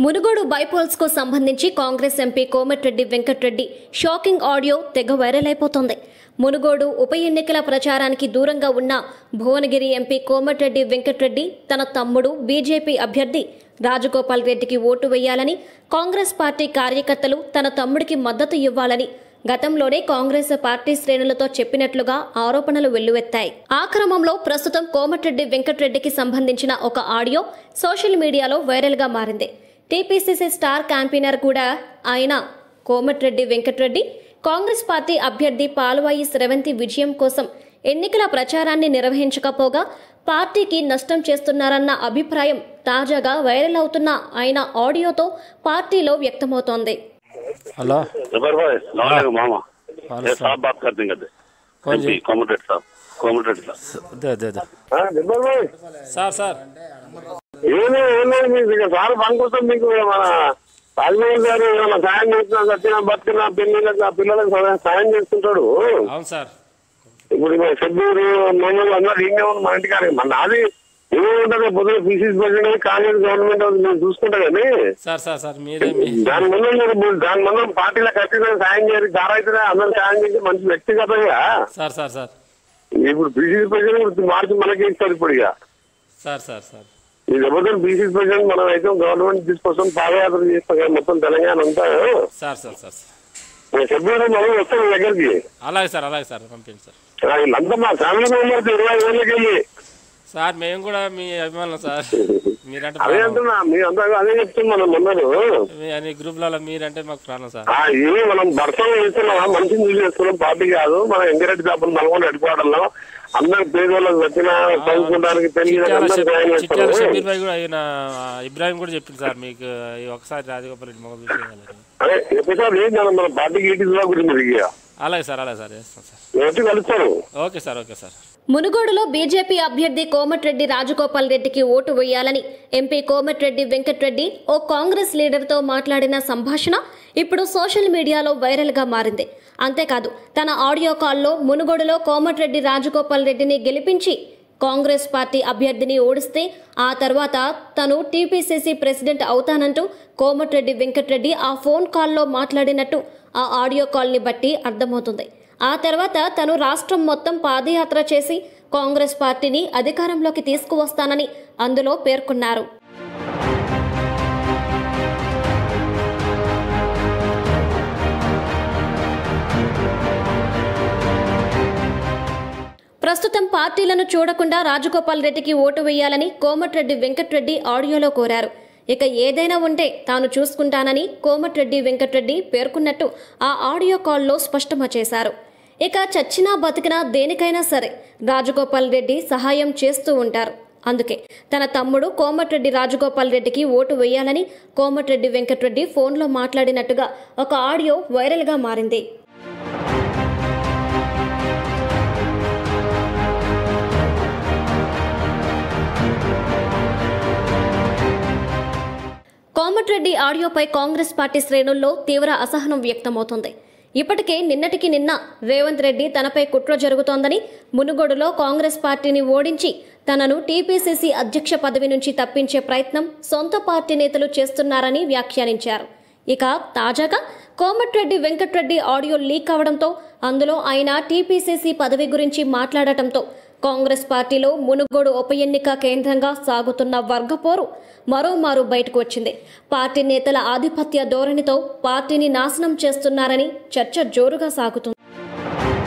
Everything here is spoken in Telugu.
మునుగోడు బైపోల్స్ కు సంబంధించి Congress MP Komatireddy Venkat Reddy shocking audio తెగ వైరల్ అయిపోతోంది మునుగోడు ఉప ఎన్నికల ప్రచారానికి దూరంగా ఉన్న భువనగిరి ఎంపీ కోమటిరెడ్డి వెంకటరెడ్డి తన తమ్ముడు బీజేపీ అభ్యర్థి రాజగోపాల్ రెడ్డికి ఓటు వేయాలని కాంగ్రెస్ పార్టీ కార్యకర్తలు తన తమ్ముడికి మద్దతు ఇవ్వాలని గతంలోనే కాంగ్రెస్ పార్టీ శ్రేణులతో చెప్పినట్లుగా ఆరోపణలు వెల్లువెత్తాయి ఆ క్రమంలో ప్రస్తుతం కోమటిరెడ్డి వెంకటరెడ్డికి సంబంధించిన ఒక ఆడియో సోషల్ మీడియాలో వైరల్గా మారింది టీపీసీసీ స్టార్ క్యాంపెయినర్ కూడా ఆయన కోమటిరెడ్డి వెంకటరెడ్డి కాంగ్రెస్ పార్టీ అభ్యర్థి పాల్వాయి స్రవంతి విజయం కోసం ఎన్నికల ప్రచారాన్ని నిర్వహించకపోగా పార్టీకి నష్టం చేస్తున్నారన్న అభిప్రాయం తాజాగా వైరల్ అవుతున్న ఆయన ఆడియోతో పార్టీలో వ్యక్తమవుతోంది हेलो जबर भाई सलाम मामा हाँ, ये सर। साहब बात कर देंगे दे कौन जी? कॉमरेड साहब कॉमरेड साहब दे दे दे हाँ जबर भाई సార్ సార్ ఏమీ ఏమీ మీకు ఇక సార్ పనికొస్తాం మీకు మన రాజమోహన్ గారు ఏమైనా సాయం చేస్తున్నా చచ్చిన బతికిన పిల్లలకు ఆ పిల్లలకు సహాయం- సాయం చేస్తుంటాడు అవును సార్ ఇప్పుడు మన షెడ్యూరు మమ్మల్ని అందరూ ఈయనే ఉంది మన ఇంటికాడ మన నాది ఏముంటుంది పొద్దున పీసీసీ ప్రెసిడెంట్ కాంగ్రెస్ గవర్నమెంట్ ఉంది, మేము చూసుకుంటా కానీ సార్ సార్ సార్ మీరే మీ దాని ముందు మీరు దాని ముందు పార్టీలో ఖచ్చితంగా సాయం చేయాలి సార్ అయితే అందరూ సాయం చేసి మంచి వ్యక్తిగతంగా సార్ సార్ సార్ ఇప్పుడు బీసీసీ ప్రెసిడెంట్ ఇప్పుడు మార్చి మనకి ఇస్తారు ఇప్పుడు ఇక సార్ సార్ సార్ ఈ దెబ్బతో బీసీసీ ప్రెసిడెంట్ మనం అయితే గవర్నమెంట్ తీసుకొస్తాం పాదయాత్ర చేస్తాం కదా మొత్తం తెలంగాణ అంతా సార్ సార్ సార్ చెప్పారు మనం వస్తాం మీ దగ్గరికి అలాగే సార్ అలాగే సార్ పంపించండి సార్ ఆ, వీళ్ళంతా మా ఫ్యామిలీ మెంబర్స్ ఇరవై ఏళ్ళకి వెళ్ళి సార్ మేము కూడా మీ అభిమానులు సార్ మీరంటే అదే ప్రాణం. అంటున్నా మీ అంతా అదే చెప్తున్నాం మనం మొన్నలు మీ అన్ని గ్రూప్లలో మీరంటే మాకు ప్రాణం సార్ ఆ, ఇది మనం భర్తం చేస్తున్నాం మనిషిని చూసి చేస్తున్నాం పార్టీ కాదు మనం ఎంకరెడ్డి కాపులు నల్గొండ హెడ్క్వార్టర్లో అందరు పేదోళ్ళకి వచ్చిన చదువుకోవడానికి పెళ్లి చిట్యాల అందరూ షబీ- సాయం చిట్యాల చేస్తారు షబీర్ భాయ్ కూడా ఆయన ఇబ్రాహిం కూడా చెప్పింది సార్ మీకు ఈ ఒకసారి రాజగోపాల్ రెడ్డి మొగ చూసేయాలని అదే ఎపిసోడ్ ఏంటి మనం మన పార్టీకి ఈటీసీ గురించి ఇక అలాగే సార్ అలాగే సార్ చేస్తాం సార్ నేను వచ్చి కలుస్తాను ఓకే సార్ ఓకే సార్ మునుగోడులో బీజేపీ అభ్యర్థి కోమటిరెడ్డి రాజగోపాల్ రెడ్డికి ఓటు వేయాలని ఎంపీ కోమటిరెడ్డి వెంకటరెడ్డి ఓ కాంగ్రెస్ లీడర్తో మాట్లాడిన సంభాషణ ఇప్పుడు సోషల్ మీడియాలో వైరల్గా మారింది అంతేకాదు తన ఆడియో కాల్లో మునుగోడులో కోమటిరెడ్డి రాజగోపాల్ రెడ్డిని గెలిపించి కాంగ్రెస్ పార్టీ అభ్యర్థిని ఓడిస్తే ఆ తర్వాత తను టీపీసీసీ ప్రెసిడెంట్ అవుతానంటూ కోమటిరెడ్డి వెంకటరెడ్డి ఆ ఫోన్ కాల్లో మాట్లాడినట్టు ఆ ఆడియో కాల్ని బట్టి అర్థమవుతుంది ఆ తర్వాత తను రాష్ట్రం మొత్తం పాదయాత్ర చేసి కాంగ్రెస్ పార్టీని అధికారంలోకి తీసుకువస్తానని అందులో పేర్కొన్నారు ప్రస్తుతం పార్టీలను చూడకుండా రాజగోపాల్ రెడ్డికి ఓటు వేయాలని కోమటిరెడ్డి వెంకటరెడ్డి ఆడియోలో కోరారు ఇక ఏదైనా ఉంటే తాను చూసుకుంటానని కోమటిరెడ్డి వెంకటరెడ్డి పేర్కొన్నట్టు ఆ ఆడియో కాల్లో స్పష్టం చేశారు ఇక చచ్చినా బతికినా దేనికైనా సరే రాజగోపాల్ రెడ్డి సహాయం చేస్తూ ఉంటారు అందుకే తన తమ్ముడు కోమటిరెడ్డి రాజగోపాల్ రెడ్డికి ఓటు వేయాలని కోమటిరెడ్డి వెంకటరెడ్డి ఫోన్లో మాట్లాడినట్టుగా ఒక ఆడియో వైరల్గా మారింది కోమటిరెడ్డి ఆడియోపై కాంగ్రెస్ పార్టీ శ్రేణుల్లో తీవ్ర అసహనం వ్యక్తమవుతోంది ఇప్పటికే నిన్నటికి నిన్న రేవంత్ రెడ్డి తనపై కుట్ర జరుగుతోందని మునుగోడులో కాంగ్రెస్ పార్టీని ఓడించి తనను టీపీసీసీ అధ్యక్ష పదవి నుంచి తప్పించే ప్రయత్నం సొంత పార్టీ నేతలు చేస్తున్నారని వ్యాఖ్యానించారు ఇక తాజాగా కోమటిరెడ్డి వెంకటరెడ్డి ఆడియో లీక్ అవడంతో అందులో ఆయన టీపీసీసీ పదవి గురించి మాట్లాడటంతో కాంగ్రెస్ పార్టీలో మునుగోడు ఉప ఎన్నిక కేంద్రంగా సాగుతున్న వర్గపోరు మరోమారు బయటకు వచ్చింది పార్టీ నేతల ఆధిపత్య ధోరణితో పార్టీని నాశనం చేస్తున్నారని చర్చ జోరుగా సాగుతుంది